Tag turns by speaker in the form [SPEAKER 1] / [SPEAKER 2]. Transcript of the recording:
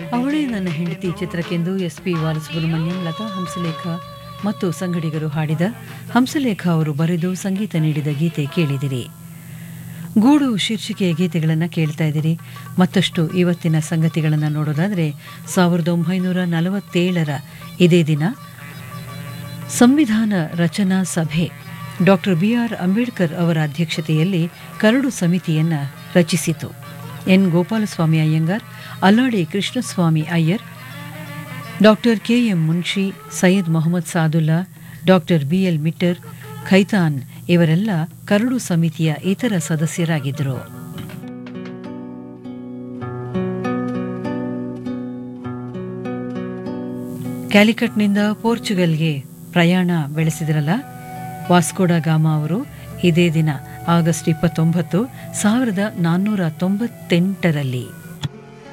[SPEAKER 1] ಅವಳೇ ನನ್ನ ಹೆಂಡತಿ ಚಿತ್ರಕ್ಕೆಂದು ಎಸ್ ಪಿ ಬಾಲಸುಬ್ರಹ್ಮಣ್ಯಂ ಲತಾ ಹಂಸಲೇಖ ಮತ್ತು ಸಂಗಡಿಗರು ಹಾಡಿದ ಹಂಸಲೇಖ ಅವರು ಬರೆದು ಸಂಗೀತ ನೀಡಿದ ಗೀತೆ ಕೇಳಿದಿರಿ ಗೂಡು ಶೀರ್ಷಿಕೆಯ ಗೀತೆಗಳನ್ನು ಕೇಳ್ತಾ ಇದ್ದೀರಿ ಮತ್ತಷ್ಟು ಇವತ್ತಿನ ಸಂಗತಿಗಳನ್ನು ನೋಡೋದಾದರೆ ಸಾವಿರದ ಒಂಬೈನೂರ ನಲವತ್ತೇಳರ ಇದೇ ದಿನ ಸಂವಿಧಾನ ರಚನಾ ಸಭೆ ಡಾಕ್ಟರ್ ಬಿ ಆರ್ ಅಂಬೇಡ್ಕರ್ ಅವರ ಅಧ್ಯಕ್ಷತೆಯಲ್ಲಿ ಕರಡು ಸಮಿತಿಯನ್ನು ರಚಿಸಿತು N Gopalaswami Ayyangar Alladi Krishnaswami Ayyar doctor K M Munshi Syed Mohammad Saadulla doctor B L Mitter Khaitan ಇವರೆಲ್ಲ ಕರಡು ಸಮಿತಿಯ ಇತರ ಸದಸ್ಯರಾಗಿದ್ದರು ಕ್ಯಾಲಿಕಟ್ನಿಂದ ಪೋರ್ಚುಗಲ್ಗೆ ಪ್ರಯಾಣ ಬೆಳೆಸಿದ್ರಲ್ಲ ವಾಸ್ಕೋಡ ಗಾಮ ಅವರು ಇದೇ ದಿನ ಆಗಸ್ಟ್ ಇಪ್ಪತ್ತೊಂಬತ್ತು ಸಾವಿರದ ನಾನ್ನೂರ ತೊಂಬತ್ತೆಂಟರಲ್ಲಿ